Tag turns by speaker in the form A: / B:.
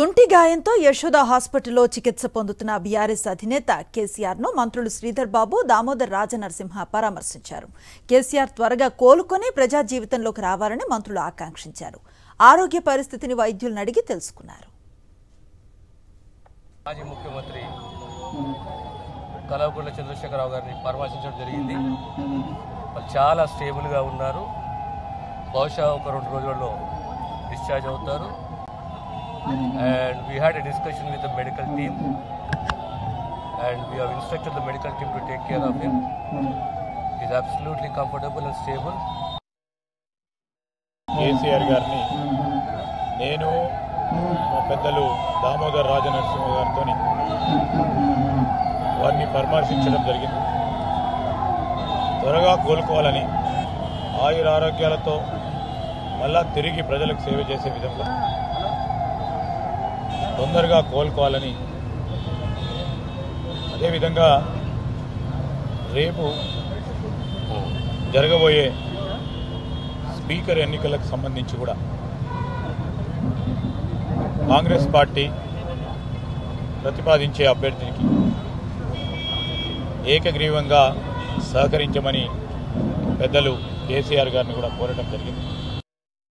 A: తుంటి గాయంతో యశోద హాస్పిటల్లో చికిత్స పొందుతున్న బీఆర్ఎస్ అధినేత కేసీఆర్ ను మంత్రులు శ్రీధర్ బాబు దామోదర్ రాజనరసింహ పరామర్శించారు కేసీఆర్ త్వరగా కోలుకొని ప్రజా జీవితంలోకి రావాలని మంత్రులు ఆకాంక్షించారు ఆరోగ్య పరిస్థితిని వైద్యులను అడిగి తెలుసుకున్నారు
B: మాజీ ముఖ్యమంత్రి కల్వకుంట్ల చంద్రశేఖరరావు గారిని పరామర్శించడం జరిగింది వాళ్ళు చాలా స్టేబుల్గా ఉన్నారు బహుశా ఒక రెండు రోజుల్లో డిశ్చార్జ్ అవుతారు and we had a discussion with the medical team and we have instructed the medical team to take care of him is absolutely comfortable and stable
C: KCR గారిని నేను మా పెద్దలు దామోదర్ రాజనరసింహ గారితో వారిని పరామర్శించడం జరిగింది త్వరగా కోలుకోవాలని ఆయుర ఆరోగ్యాలతో మళ్ళా తిరిగి ప్రజలకు సేవ చేసే విధంగా తొందరగా కోలుకోవాలని అదేవిధంగా రేపు జరగబోయే స్పీకర్ ఎన్నికలకు సంబంధించి కూడా కాంగ్రెస్ పార్టీ ప్రతిపాదించే అభ్యర్థికి ఏకగ్రీవంగా సహకరించమని పెద్దలు కేసీఆర్ గారిని కూడా కోరడం జరిగింది